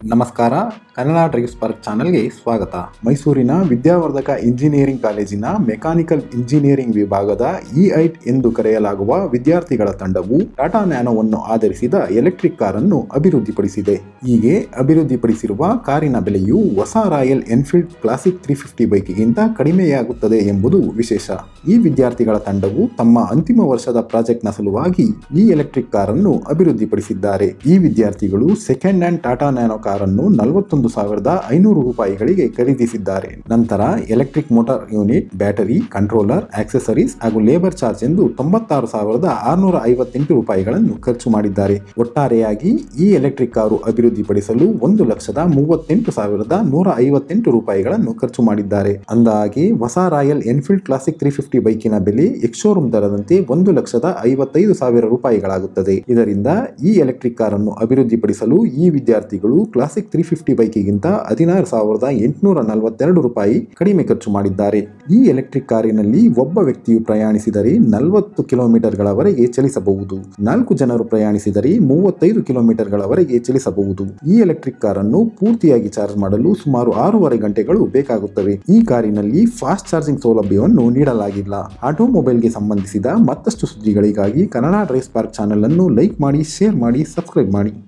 ನಮಸ್ಕಾರ Kannada drive spark ಚಾನೆಲ್ಗೆ ಸ್ವಾಗತ ಮೈಸೂರಿನ ವಿದ್ಯಾವರ್ಧಕ ಇಂಜಿನಿಯರಿಂಗ್ ಕಾಲೇಜಿನ ಮೆಕ್ಯಾನಿಕಲ್ ಇಂಜಿನಿಯರಿಂಗ್ ವಿಭಾಗದ ಇಐಟ್ ಎಂದು ಕರೆಯಲಾಗುವ ವಿದ್ಯಾರ್ಥಿಗಳ ತಂಡವು ಟಾಟಾ ನ್ಯಾನೋವನ್ನು ಆಧರಿಸಿದ ಎಲೆಕ್ಟ್ರಿಕ್ ಕಾರನ್ನು ಅಭಿವೃದ್ಧಿಪಡಿಸಿದೆ ಹೀಗೆ ಅಭಿವೃದ್ಧಿಪಡಿಸಿರುವ ಕಾರಿನ ಬೆಲೆಯು ಹೊಸ Royal Enfield classic three fifty ಬೈಕ್ಗಿಂತ ಕಡಿಮೆಯಾಗುತ್ತದೆ ಎಂಬುದು ವಿಶೇಷ ಈ ವಿದ್ಯಾರ್ಥಿಗಳ ತಂಡವು ತಮ್ಮ ಅಂತಿಮ ವರ್ಷದ ಪ್ರಾಜೆಕ್ಟ್ನ ಸಲುವಾಗಿ ಈ ಎಲೆಕ್ಟ್ರಿಕ್ ಕಾರನ್ನು ಅಭಿವೃದ್ಧಿಪಡಿಸಿದ್ದಾರೆ ಈ ವಿದ್ಯಾರ್ಥಿಗಳು ಸೆಕೆಂಡ್ ಹ್ಯಾಂಡ್ ಟಾಟಾ ನ್ಯಾನೋ ಕಾರನ್ನು ನಲವತ್ತೊಂದು ಸಾವಿರದ ಐನೂರು ರೂಪಾಯಿಗಳಿಗೆ ಖರೀದಿಸಿದ್ದಾರೆ ನಂತರ electric motor unit battery controller accessories ಹಾಗೂ ಲೇಬರ್ ಚಾರ್ಜ್ ಎಂದು ತೊಂಬತ್ತಾರು ಸಾವಿರದ ಆರುನೂರ ಐವತ್ತೆಂಟು ರೂಪಾಯಿಗಳನ್ನು ಖರ್ಚು ಮಾಡಿದ್ದಾರೆ ಒಟ್ಟಾರೆಯಾಗಿ ಈ ಎಲೆಕ್ಟ್ರಿಕ್ ಕಾರು ಅಭಿವೃದ್ಧಿಪಡಿಸಲು ಒಂದು ಲಕ್ಷದ ಮೂವತ್ತೆಂಟು ಸಾವಿರದ ನೂರ ಐವತ್ತೆಂಟು ರೂಪಾಯಿಗಳನ್ನು ಖರ್ಚು ಮಾಡಿದ್ದಾರೆ ಅಂದಹಾಗೆ ಹೊಸ Royal Enfield classic three fifty ಬೈಕಿನ ಬೆಲೆ ಎಕ್ಸೋರೂಮ್ ದರದಂತೆ ಒಂದು ಲಕ್ಷದ ಐವತ್ತೈದು ಸಾವಿರ ರೂಪಾಯಿಗಳಾಗುತ್ತದೆ ಇದರಿಂದ ಈ ಎಲೆಕ್ಟ್ರಿಕ್ ಕಾರನ್ನು ಅಭಿವೃದ್ಧಿಪಡಿಸಲು ಈ ವಿದ್ಯಾರ್ಥಿಗಳು ಕ್ಲಾಸಿಕ್ ತ್ರೀ ಫಿಫ್ಟಿ ಬೈಕಿಗಿಂತ ಹದಿನಾರು ಸಾವಿರದ ಎಂಟುನೂರ ನಲವತ್ತೆರಡು ರೂಪಾಯಿ ಕಡಿಮೆ ಖರ್ಚು ಮಾಡಿದ್ದಾರೆ ಈ ಎಲೆಕ್ಟ್ರಿಕ್ ಕಾರಿನಲ್ಲಿ ಒಬ್ಬ ವ್ಯಕ್ತಿಯು ಪ್ರಯಾಣಿಸಿದರೆ ನಲವತ್ತು ಕಿಲೋಮೀಟರ್ಗಳವರೆಗೆ ಚಲಿಸಬಹುದು ನಾಲ್ಕು ಜನರು ಪ್ರಯಾಣಿಸಿದರೆ ಮೂವತ್ತೈದು ಕಿಲೋಮೀಟರ್ಗಳವರೆಗೆ ಚಲಿಸಬಹುದು ಈ ಎಲೆಕ್ಟ್ರಿಕ್ ಕಾರನ್ನು ಪೂರ್ತಿಯಾಗಿ ಚಾರ್ಜ್ ಮಾಡಲು ಸುಮಾರು ಆರೂವರೆ ಗಂಟೆಗಳು ಬೇಕಾಗುತ್ತವೆ ಈ ಕಾರಿನಲ್ಲಿ ಫಾಸ್ಟ್ ಚಾರ್ಜಿಂಗ್ ಸೌಲಭ್ಯವನ್ನು ನೀಡಲಾಗಿಲ್ಲ ಆಟೋಮೊಬೈಲ್ಗೆ ಸಂಬಂಧಿಸಿದ ಮತ್ತಷ್ಟು ಸುದ್ದಿಗಳಿಗಾಗಿ ಕನ್ನಡ ಡ್ರೈವ್ ಪಾರ್ಕ್ ಚಾನೆಲ್ ಅನ್ನು ಲೈಕ್ ಮಾಡಿ ಶೇರ್ ಮಾಡಿ ಸಬ್ಸ್ಕ್ರೈಬ್ ಮಾಡಿ